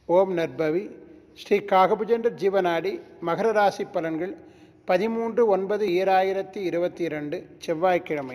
ஓம் நற்பவி ஸ்ரீ காகபுஜண்ட ஜீவநாடி மகர ராசி பலன்கள் பதிமூன்று ஒன்பது ஈராயிரத்தி இருபத்தி இரண்டு செவ்வாய்க்கிழமை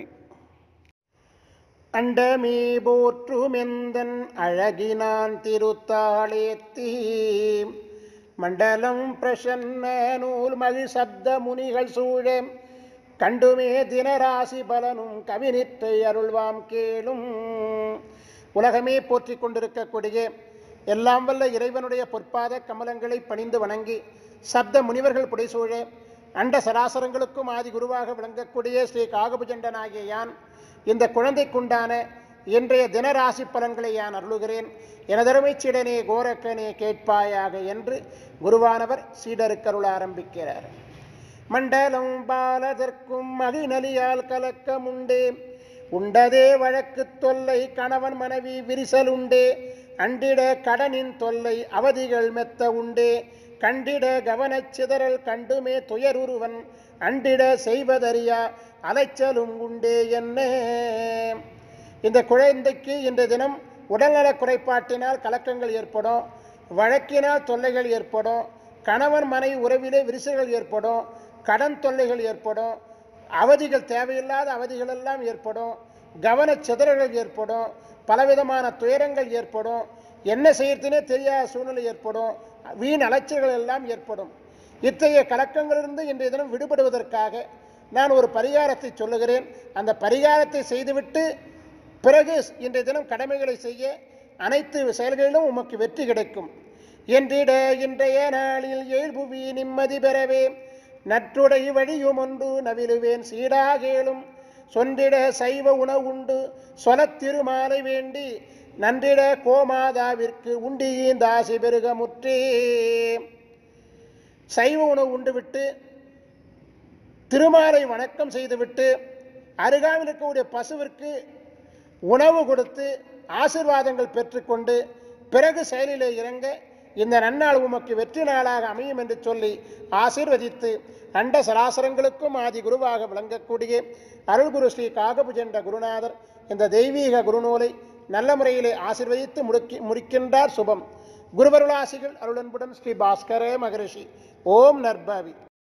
அண்டமே போற்றுமெந்தன் அழகினான் திருத்தாளேத்தி மண்டலம் பிரசன்ன நூல் மகிழ் சப்த முனிகள் சூழ கண்டுமே தினராசி பலனும் கவினிற்றை அருள்வாம் கேளும் உலகமே போற்றிக் கொண்டிருக்கக்கூடிய எல்லாம் வல்ல இறைவனுடைய பொற்பாத கமலங்களை பணிந்து வணங்கி சப்த முனிவர்கள் புடைசூழ அண்ட சராசரங்களுக்கும் ஆதி குருவாக விளங்கக்கூடிய ஸ்ரீ காகபுஜண்டனாகிய யான் இந்த குழந்தைக்குண்டான இன்றைய தினராசி பலன்களை யான் அருளுகிறேன் எனதருமை சீடனே கோரக்கனே கேட்பாயாக என்று குருவானவர் சீடருக்கருள ஆரம்பிக்கிறார் மண்டலம் பாலதற்கும் மகிழ்நலியால் கலக்கமுண்டே உண்டதே வழக்கு தொல்லை கணவன் மனைவி விரிசல் உண்டே அண்டிட கடனின் தொல்லை அவதிகள் மெத்த உண்டே கண்டிட கவனச் சிதறல் கண்டுமே துயருருவன் அண்டிட செய்வதறியா அலைச்சலும் உண்டே என்ன இந்த குழந்தைக்கு இன்றைய தினம் உடல்நலக் குறைபாட்டினால் கலக்கங்கள் ஏற்படும் வழக்கினால் தொல்லைகள் ஏற்படும் கணவன் மனைவி உறவிலே விரிசல்கள் ஏற்படும் கடன் தொல்லைகள் ஏற்படும் அவதிகள் தேவையில்லாத அவதிகள் எல்லாம் ஏற்படும் கவனச் சிதறல்கள் ஏற்படும் பலவிதமான துயரங்கள் ஏற்படும் என்ன செய்யறதுனே தெரியாத சூழ்நிலை ஏற்படும் வீண் அலைச்சல்கள் எல்லாம் ஏற்படும் இத்தகைய கலக்கங்களிலிருந்து இன்றைய தினம் விடுபடுவதற்காக நான் ஒரு பரிகாரத்தை சொல்லுகிறேன் அந்த பரிகாரத்தை செய்துவிட்டு பிறகு இன்றைய தினம் கடமைகளை செய்ய அனைத்து செயல்களிலும் உமக்கு வெற்றி கிடைக்கும் என்றிட இன்றைய நாளில் ஏழ்புவி நிம்மதி பெறவே நற்றுடை வழியும் ஒன்று நவிலுவேன் சீடாகேளும் சொன்றிட சைவ உணவுண்டு சொலத் திருமாலை வேண்டி நன்றிட கோமாதாவிற்கு உண்டியீந்தாசி பெருக முற்றே சைவ உணவு உண்டுவிட்டு திருமாலை வணக்கம் செய்துவிட்டு அருகாமையில் இருக்கக்கூடிய பசுவிற்கு உணவு கொடுத்து ஆசிர்வாதங்கள் பெற்றுக்கொண்டு பிறகு செயலிலே இறங்க இந்த நன்னாள் உமக்கு வெற்றி நாளாக அமையும் என்று சொல்லி ஆசீர்வதித்து அண்ட சராசரங்களுக்கும் ஆதி குருவாக விளங்கக்கூடிய அருள்குரு ஸ்ரீ காகபுஜென்ற குருநாதர் இந்த தெய்வீக குருநூலை நல்ல முறையிலே ஆசிர்வதித்து முடுக்கி முடிக்கின்றார் சுபம் குருவருளாசிகள் அருளன்புடன் ஸ்ரீ பாஸ்கரே மகரிஷி ஓம் நர்பாவி